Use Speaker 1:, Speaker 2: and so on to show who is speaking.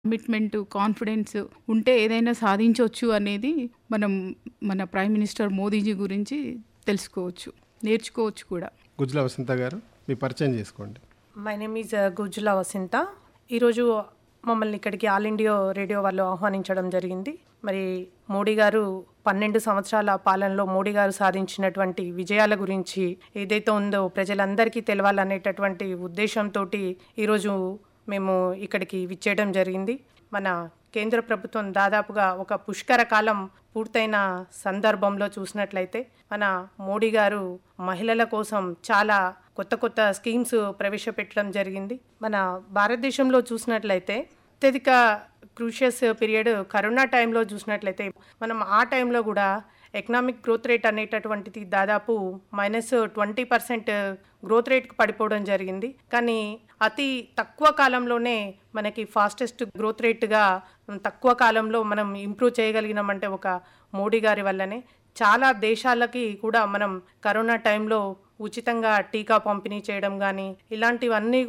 Speaker 1: commitment confidence ఉంటే ఏదైనా సాధించవచ్చు అనేది మనం మన ప్రైమ్ మినిస్టర్ మోదీజీ గురించి తెలుసుకోవచ్చు నేర్చుకోవచ్చు కూడా
Speaker 2: గుజ్ల వసంత గారు మీ పరిచయం చేసుకోండి
Speaker 3: my name is Gujjula Vasintha ఈరోజు మమ్మల్ని ఇక్కడికి ఆల్ ఇండియా రేడియో వాళ్ళు ఆహ్వానించడం జరిగింది మరి మోడీ గారు పన్నెండు సంవత్సరాల పాలనలో మోడీ గారు సాధించినటువంటి విజయాల గురించి ఏదైతే ఉందో ప్రజలందరికీ తెలవాలనేటటువంటి ఉద్దేశంతో ఈరోజు మేము ఇక్కడికి విచ్చేయడం జరిగింది మన కేంద్ర ప్రభుత్వం దాదాపుగా ఒక పుష్కర కాలం పూర్తయిన సందర్భంలో చూసినట్లయితే మన మోడీ గారు మహిళల కోసం చాలా కొత్త కొత్త స్కీమ్స్ ప్రవేశపెట్టడం జరిగింది మన భారతదేశంలో చూసినట్లయితే అత్యధిక క్రూషియస్ పీరియడ్ కరోనా టైంలో చూసినట్లయితే మనం ఆ టైంలో కూడా ఎకనామిక్ గ్రోత్ రేట్ అనేటటువంటిది దాదాపు మైనస్ ట్వంటీ పర్సెంట్ గ్రోత్ రేట్కి పడిపోవడం జరిగింది కానీ అతి తక్కువ కాలంలోనే మనకి ఫాస్టెస్ట్ గ్రోత్ రేట్గా తక్కువ కాలంలో మనం ఇంప్రూవ్ చేయగలిగినామంటే ఒక మోడీ గారి వల్లనే చాలా దేశాలకి కూడా మనం కరోనా టైంలో ఉచితంగా టీకా పంపిణీ చేయడం కానీ ఇలాంటివన్నీ